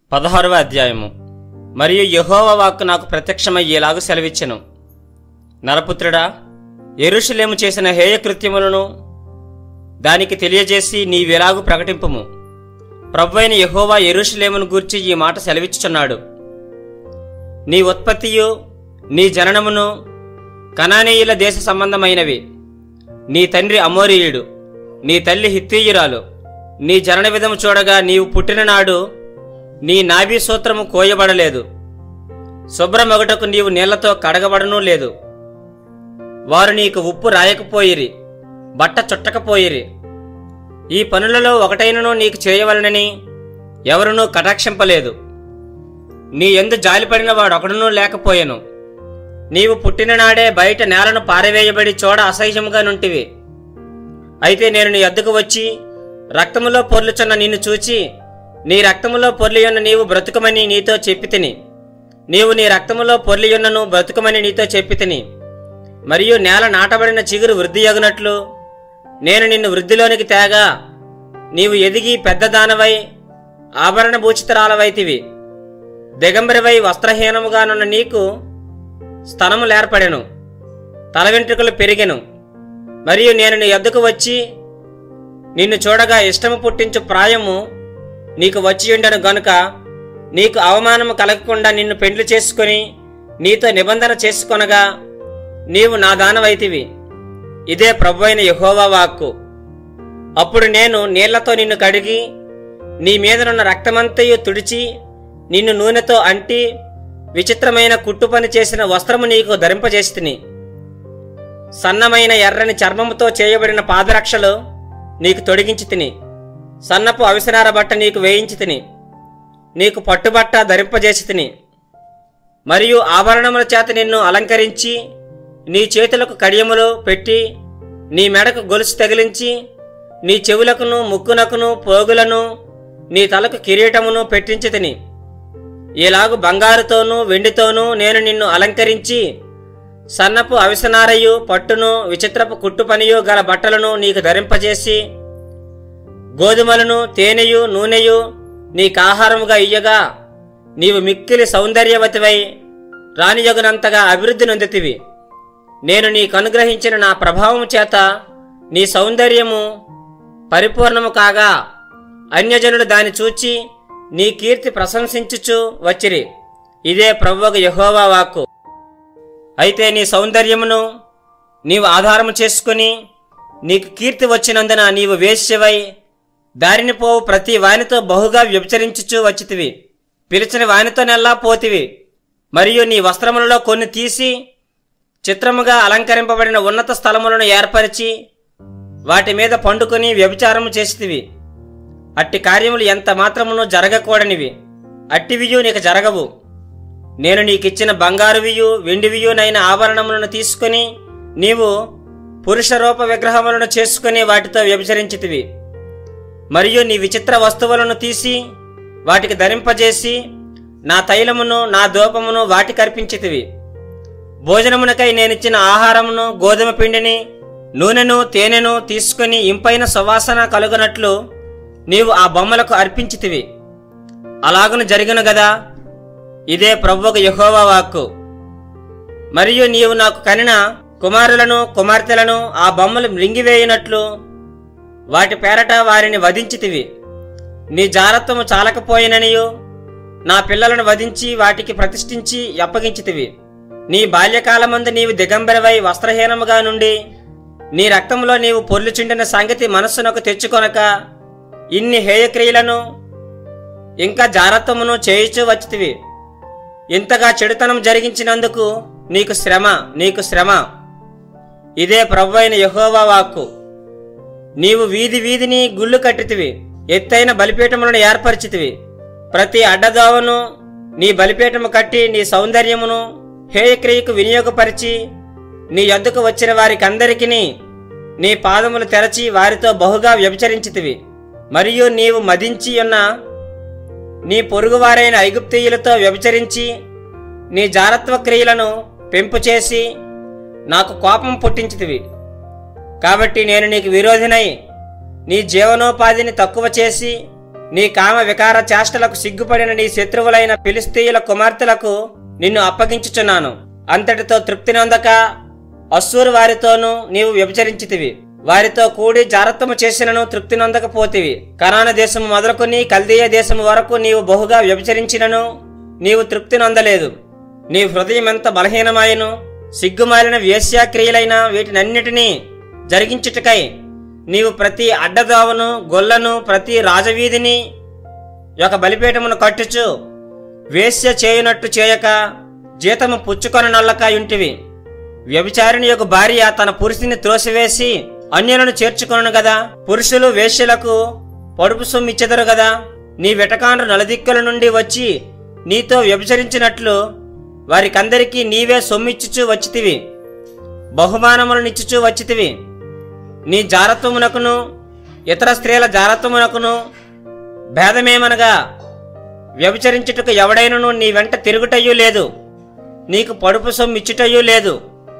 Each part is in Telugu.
పదహారవ అధ్యాయము మరియు యెహోవా వాక్కు నాకు ప్రత్యక్షమయ్యేలాగు సెలవిచ్చెను నరపుత్రుడా ఎరుషలేము చేసిన హేయ కృత్యములను దానికి తెలియజేసి నీవెలాగు ప్రకటింపుము ప్రభువైన యెహోవా ఎరుషలేమును గూర్చి ఈ మాట సెలవిచ్చుచున్నాడు నీ ఉత్పత్తియు నీ జననమును కనానీయుల దేశ సంబంధమైనవి నీ తండ్రి అమోరీయుడు నీ తల్లి హిత్తీయురాలు నీ జనన విధము చూడగా నీవు పుట్టిన నాడు నీ నాభి సూత్రము కోయబడలేదు శుభ్రమొగటకు నీవు నీళ్లతో కడగబడనూ లేదు వారు నీకు ఉప్పు రాయకపోయిరి బట్ట చుట్టకపోయిరి ఈ పనులలో ఒకటైనను నీకు చేయవలనని ఎవరునూ కటాక్షింపలేదు నీ ఎందు జాలిపడిన వాడొకడునూ లేకపోయెను నీవు పుట్టిన నాడే బయట నేలను పారవేయబడి చూడ అసహ్యముగా నుంటివి అయితే నేను నీ అద్దకు వచ్చి రక్తములో పొర్లుచున్న నిన్ను చూచి నీ రక్తములో పొర్లియున్న నీవు బ్రతుకమని నీతో చెప్పి తిని నీవు నీ రక్తములో పొర్లియున్నను బ్రతుకమని నీతో చెప్పి తిని మరియు నేల నాటబడిన చిగురు వృద్ధి అగునట్లు నేను నిన్ను వృద్ధిలోనికి తేగా నీవు ఎదిగి పెద్దదానవై ఆభరణ భూచితరాలవైతివి దిగంబరివై వస్త్రహీనముగానున్న నీకు స్తనములేర్పడెను తల వెంట్రుకలు పెరిగెను మరియు నేను నీ ఎద్దుకు వచ్చి నిన్ను చూడగా ఇష్టము పుట్టించు ప్రాయము నీకు వచ్చి ఉండను గనుక నీకు అవమానము కలగకుండా నిన్ను పెండ్లి చేసుకొని నీతో నిబంధన చేసుకొనగా నీవు నా దానవైతివి ఇదే ప్రభువైన యెహోవా వాక్కు అప్పుడు నేను నీళ్లతో నిన్ను కడిగి నీ మీదనున్న రక్తమంతయు తుడిచి నిన్ను నూనెతో అంటి విచిత్రమైన కుట్టు పని చేసిన వస్త్రము నీకు ధరింపజేస్తిని సన్నమైన ఎర్రని చర్మముతో చేయబడిన పాదరక్షలు నీకు తొడిగించి తిని సన్నపు అవిసనార బట్ట నీకు వేయించి తిని నీకు పట్టుబట్ట ధరింపజేసి తిని మరియు ఆభరణముల చేత నిన్ను అలంకరించి నీ చేతులకు కడియములు పెట్టి నీ మెడకు గొలుసు తగిలించి నీ చెవులకును ముక్కునకును పోగులను నీ తలకు కిరీటమును పెట్టించి తిని ఇలాగు బంగారుతోనూ వెండితోనూ నేను నిన్ను అలంకరించి సన్నపు అవిసనారయు పట్టును విచిత్రపు కుట్టు పనియు గల బట్టలను నీకు ధరింపజేసి గోధుమలను తేనెయు నూనెయు నీకాహారముగా ఇయ్యగా నీవు మిక్కిలి సౌందర్యవతివై రానియగునంతగా అభివృద్ధి నొందితివి నేను నీకు అనుగ్రహించిన నా ప్రభావము చేత నీ సౌందర్యము పరిపూర్ణము కాగా అన్యజనులు దాని చూచి నీ కీర్తి ప్రశంసించుచు వచ్చిరి ఇదే ప్రభువకు యెహోవా వాక్కు అయితే నీ సౌందర్యమును నీవు ఆధారము చేసుకుని నీకు కీర్తి వచ్చినందున నీవు వేశ్యవై దారిని పోవు ప్రతి వానితో బహుగా వ్యభిచరించుచూ వచ్చితివి పిలిచిన వానితోనెల్లా పోతివి మరియు నీ వస్త్రములలో కొన్ని తీసి చిత్రముగా అలంకరింపబడిన ఉన్నత స్థలములను ఏర్పరిచి వాటి మీద పండుకొని వ్యభిచారము చేసితివి అట్టి కార్యములు ఎంత మాత్రమును జరగకూడనివి అట్టివియు నీకు జరగవు నేను నీకిచ్చిన బంగారువియు వెండివియునైన ఆభరణములను తీసుకుని నీవు పురుష రూప విగ్రహములను చేసుకుని వాటితో వ్యభిచరించితివి మరియు నీ విచిత్ర వస్తువులను తీసి వాటికి ధరింపజేసి నా తైలమును నా దూపమును వాటికి అర్పించితివి భోజనమునకై నేనిచ్చిన ఆహారమును గోధుమ పిండిని నూనెను తేనెను తీసుకుని ఇంపైన సువాసన కలుగునట్లు నీవు ఆ బొమ్మలకు అర్పించితివి అలాగను జరిగిన గదా ఇదే ప్రభువుకు యెహోవా వాక్కు మరియు నీవు నాకు కనిన కుమారులను కుమార్తెలను ఆ బొమ్మలు మృంగివేయునట్లు వాటి పేరట వారిని వధించితివి నీ జారత్వము చాలకపోయిననియు నా పిల్లలను వధించి వాటికి ప్రతిష్ఠించి అప్పగించితివి నీ బాల్యకాలమందు నీవు దిగంబరవై వస్త్రహీనముగా నుండి నీ రక్తంలో నీవు పొర్లుచుండిన సంగతి మనస్సునకు తెచ్చుకొనక ఇన్ని హేయక్రియలను ఇంకా జారత్వమును చేయుచూ వచ్చితివి ఇంతగా చెడుతనం జరిగించినందుకు నీకు శ్రమ నీకు శ్రమ ఇదే ప్రభువైన యెహోవా వాక్కు నీవు వీధి వీధిని గుళ్ళు కట్టితివి ఎత్తైన బలిపీఠములను ఏర్పరిచితివి ప్రతి అడ్డదోవను నీ బలిపీఠము కట్టి నీ సౌందర్యమును హేయక్రియకు వినియోగపరిచి నీ యొద్దకు వచ్చిన వారికందరికీ నీ పాదములు తెరచి వారితో బహుగా వ్యభిచరించితివి మరియు నీవు మదించి ఉన్న నీ పొరుగువారైన ఐగుప్తీయులతో వ్యభిచరించి నీ జారత్వ క్రియలను పెంపు చేసి నాకు కోపం పుట్టించితివి కాబట్టి నేను నీకు విరోధినై నీ జీవనోపాధిని తక్కువ చేసి నీ కామ వికార చేష్టలకు సిగ్గుపడిన నీ శత్రువులైన ఫిలిస్తీయుల కుమార్తెలకు నిన్ను అప్పగించుచున్నాను అంతటితో తృప్తి నొందక అస్సూరు వారితోనూ నీవు వ్యభిచరించితివి వారితో కూడి జారత్వము చేసినను తృప్తి నొందకపోతివి కనాన దేశము మొదలుకొని కల్దీయ దేశము వరకు నీవు బహుగా వ్యభిచరించినను నీవు తృప్తి నొందలేదు నీ హృదయం ఎంత బలహీనమాయను సిగ్గుమాలిన వేశ్యాక్రియలైన వీటినన్నిటినీ జరిగించుటకై నీవు ప్రతి అడ్డదోవను గొల్లను ప్రతి రాజవీధిని ఒక బలిపీఠమును కట్టుచు వేశ్య చేయునట్టు చేయక జీతము పుచ్చుకొని నల్లక ఇంటివి వ్యభిచారిణి యొక్క భార్య తన పురుషుని త్రోసివేసి అన్యులను చేర్చుకొను గదా పురుషులు వేశ్యలకు పడుపు సొమ్మిచ్చెదరు గదా నీ వెటకాండ్రు నలుదిక్కుల నుండి వచ్చి నీతో వ్యభిచరించినట్లు వారికందరికీ నీవే సొమ్మిచ్చుచూ వచ్చితివి బహుమానములనిచ్చుచూ వచ్చితివి నీ జారత్వమునకును ఇతర స్త్రీల జారత్వమునకును భేదమేమనగా వ్యభిచరించుటకు ఎవడైనను నీ వెంట తిరుగుటయ్యూ లేదు నీకు పడుపు సొమ్మిచ్చుటయ్యూ లేదు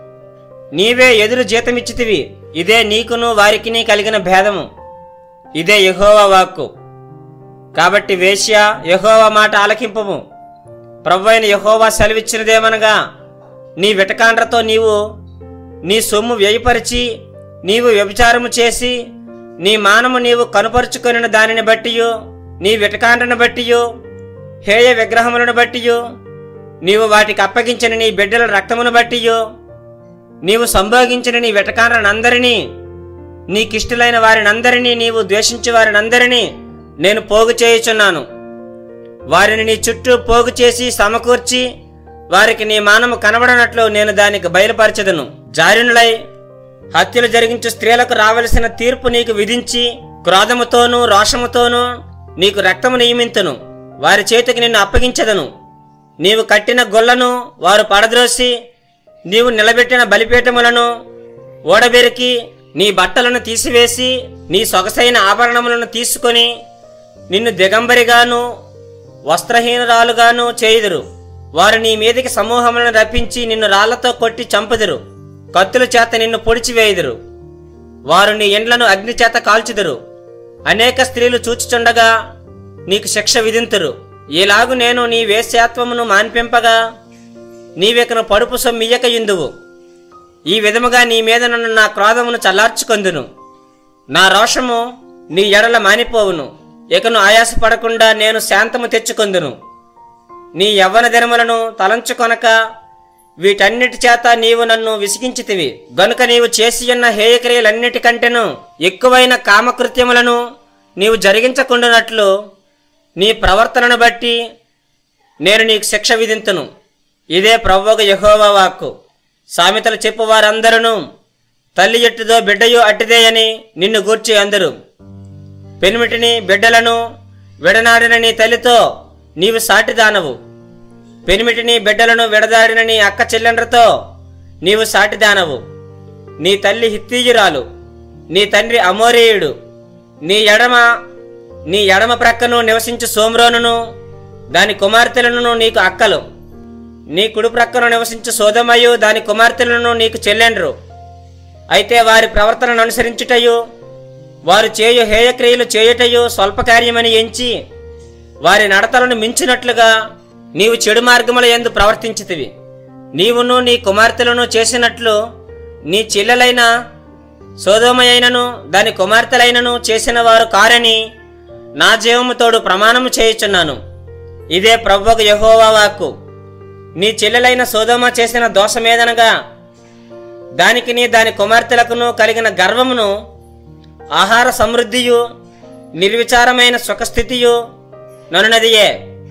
నీవే ఎదురు జీతమిచ్చితివి ఇదే నీకును వారికిని కలిగిన భేదము ఇదే యెహోవా వాక్కు కాబట్టి వేశ్య యెహోవా మాట ఆలకింపము ప్రభువైన యెహోవా సెలవిచ్చినదేమనగా నీ విటకాండ్రతో నీవు నీ సొమ్ము వ్యయపరిచి నీవు వ్యభిచారము చేసి నీ మానము నీవు కనుపరుచుకొనిన దానిని బట్టియు నీ విటకాండ్రను బట్టియు హేయ విగ్రహములను బట్టియు నీవు వాటికి అప్పగించిన నీ బిడ్డల రక్తమును బట్టియు నీవు సంభోగించిన నీ వెటకాండ్రనందరినీ నీకిష్టులైన వారినందరినీ నీవు ద్వేషించే వారినందరినీ నేను పోగు చేయుచున్నాను వారిని నీ చుట్టూ పోగు చేసి సమకూర్చి వారికి నీ మానము కనబడనట్లు నేను దానికి బయలుపరచదును జారినులై హత్యలు జరిగించు స్త్రీలకు రావలసిన తీర్పు నీకు విధించి క్రోధముతోనూ రోషముతోనూ నీకు రక్తము నియమింతును వారి చేతికి నిన్ను అప్పగించదను నీవు కట్టిన గొల్లను వారు పడద్రోసి నీవు నిలబెట్టిన బలిపీఠములను ఓడబెరికి నీ బట్టలను తీసివేసి నీ సొగసైన ఆభరణములను తీసుకొని నిన్ను దిగంబరిగాను వస్త్రహీనురాలుగాను చేయుదురు వారు నీ మీదికి సమూహములను రప్పించి నిన్ను రాళ్లతో కొట్టి చంపుదురు కత్తుల చేత నిన్ను పొడిచివేయుదురు వారు నీ ఇండ్లను అగ్ని చేత కాల్చుదురు అనేక స్త్రీలు చూచుచుండగా నీకు శిక్ష విధింతురు ఈలాగు నేను నీ వేశ్యాత్వమును మాన్పింపగా నీవెకను పడుపు సొమ్మియ్యక ఇందువు ఈ విధముగా నీ మీద నన్ను నా క్రోధమును చల్లార్చుకొందును నా రోషము నీ ఎడల మానిపోవును ఇకను ఆయాసపడకుండా నేను శాంతము తెచ్చుకొందును నీ యవ్వన దినములను తలంచుకొనక వీటన్నిటి చేత నీవు నన్ను విసిగించితివి గనుక నీవు చేసియున్న హేయక్రియలన్నిటికంటేను ఎక్కువైన కామకృత్యములను నీవు జరిగించకుండానట్లు నీ ప్రవర్తనను బట్టి నేను నీకు శిక్ష విధింతును ఇదే ప్రవ్వగ యహోవా వాక్కు సామెతలు చెప్పు వారందరూ తల్లి ఎట్టుదో బిడ్డయో అట్టిదే అని నిన్ను గూర్చి అందరు పెనిమిటిని బిడ్డలను విడనాడిన నీ తల్లితో నీవు సాటిదానవు పెనిమిటిని బిడ్డలను విడదాడిన నీ అక్క చెల్లెండ్రతో నీవు సాటిదానవు నీ తల్లి హిత్తీయురాలు నీ తండ్రి అమోరేయుడు నీ ఎడమ నీ ఎడమ ప్రక్కను నివసించు సోమ్రోనును దాని కుమార్తెలను నీకు అక్కలు నీ కుడి ప్రక్కను నివసించు సోదమయు దాని కుమార్తెలను నీకు చెల్లెండ్రు అయితే వారి ప్రవర్తనను అనుసరించుటయు వారు చేయు హేయక్రియలు చేయుటయు స్వల్పకార్యమని ఎంచి వారి నడతలను మించినట్లుగా నీవు చెడు మార్గముల ఎందు ప్రవర్తించితివి నీవును నీ కుమార్తెలను చేసినట్లు నీ చెల్లెలైన సోదోమయైనను దాని కుమార్తెలైనను చేసిన వారు కారని నా జీవముతోడు ప్రమాణము చేయుచున్నాను ఇదే ప్రభువకు యహోవా వాక్కు నీ చెల్లెలైన సోదోమ చేసిన దోషమేదనగా దానికి నీ దాని కుమార్తెలకును కలిగిన గర్వమును ఆహార సమృద్ధియు నిర్విచారమైన సుఖస్థితియు ననునదియే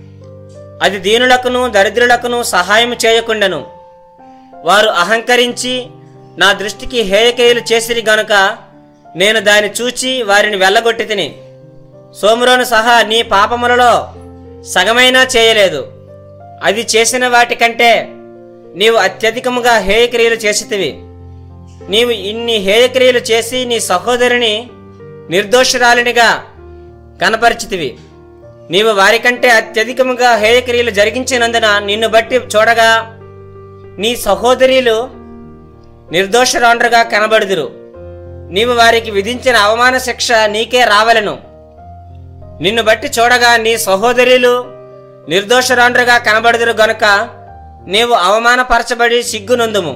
అది దీనులకును దరిద్రులకును సహాయం చేయకుండెను వారు అహంకరించి నా దృష్టికి హేయకేయులు చేసిరి గనుక నేను దాన్ని చూచి వారిని వెళ్ళగొట్టి తిని సోమురోను సహా నీ పాపములలో సగమైనా చేయలేదు అది చేసిన వాటికంటే నీవు అత్యధికముగా హేయక్రియలు చేసితివి నీవు ఇన్ని హేయక్రియలు చేసి నీ సహోదరిని నిర్దోషురాలినిగా కనపరిచితివి నీవు వారికంటే అత్యధికముగా హేయక్రియలు జరిగించినందున నిన్ను బట్టి చూడగా నీ సహోదరులు నిర్దోషరాండ్రుగా కనబడుదురు నీవు వారికి విధించిన అవమాన శిక్ష నీకే రావలను నిన్ను బట్టి చూడగా నీ సహోదరులు నిర్దోషరాండ్రుగా కనబడుదురు గనుక నీవు అవమానపరచబడి సిగ్గునందుము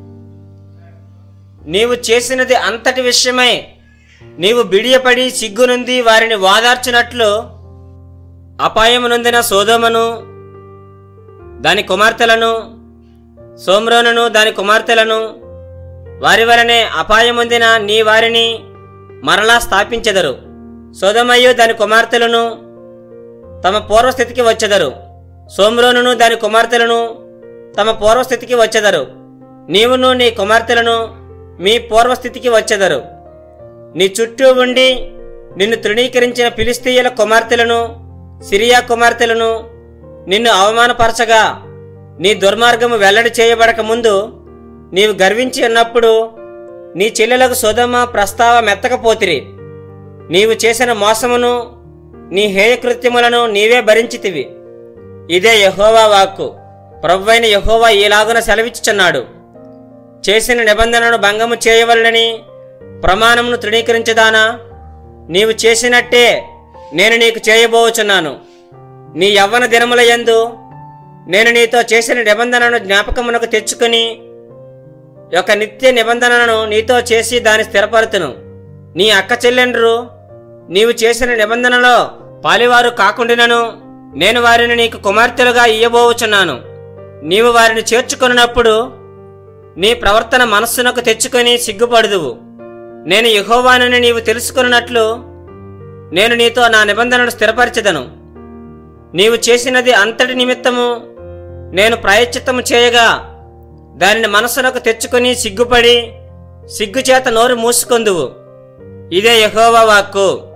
నీవు చేసినది అంతటి విషయమై నీవు బిడియపడి సిగ్గునుంది వారిని వాదార్చినట్లు అపాయమునొందిన సోదోమను దాని కుమార్తెలను సోమ్రోనును దాని కుమార్తెలను వారి వలనే అపాయముందిన నీ వారిని మరలా స్థాపించెదరు సోదమయ్యు దాని కుమార్తెలను తమ పూర్వస్థితికి వచ్చెదరు సోమ్రోనును దాని కుమార్తెలను తమ పూర్వస్థితికి వచ్చెదరు నీవును నీ కుమార్తెలను మీ పూర్వస్థితికి వచ్చెదరు నీ చుట్టూ ఉండి నిన్ను తృణీకరించిన ఫిలిస్తీయుల కుమార్తెలను సిరియా కుమార్తెలను నిన్ను అవమానపరచగా నీ దుర్మార్గము వెల్లడి చేయబడక ముందు నీవు గర్వించి ఉన్నప్పుడు నీ చెల్లెలకు సోదమ ప్రస్తావ మెత్తకపోతిరి నీవు చేసిన మోసమును నీ హేయకృత్యములను నీవే భరించితివి ఇదే యహోవా వాక్కు ప్రభువైన యహోవా ఈలాగున సెలవిచ్చుచున్నాడు చేసిన నిబంధనను భంగము చేయవలనని ప్రమాణమును తృణీకరించదానా నీవు చేసినట్టే నేను నీకు చేయబోచున్నాను నీ యవ్వన దినముల యందు నేను నీతో చేసిన నిబంధనను జ్ఞాపకమునకు తెచ్చుకుని యొక్క నిత్య నిబంధనను నీతో చేసి దాన్ని స్థిరపరుతును నీ అక్క చెల్లెండ్రు నీవు చేసిన నిబంధనలో పాలివారు కాకుండాను నేను వారిని నీకు కుమార్తెలుగా ఇయ్యబోచున్నాను నీవు వారిని చేర్చుకున్నప్పుడు నీ ప్రవర్తన మనస్సునకు తెచ్చుకొని సిగ్గుపడుదువు నేను యెహోవానని నీవు తెలుసుకున్నట్లు నేను నీతో నా నిబంధనను స్థిరపరచెదను నీవు చేసినది అంతటి నిమిత్తము నేను ప్రాయశ్చిత్తము చేయగా దానిని మనసునకు తెచ్చుకొని సిగ్గుపడి సిగ్గుచేత నోరు మూసుకొందువు ఇదే యెహోవా వాక్కు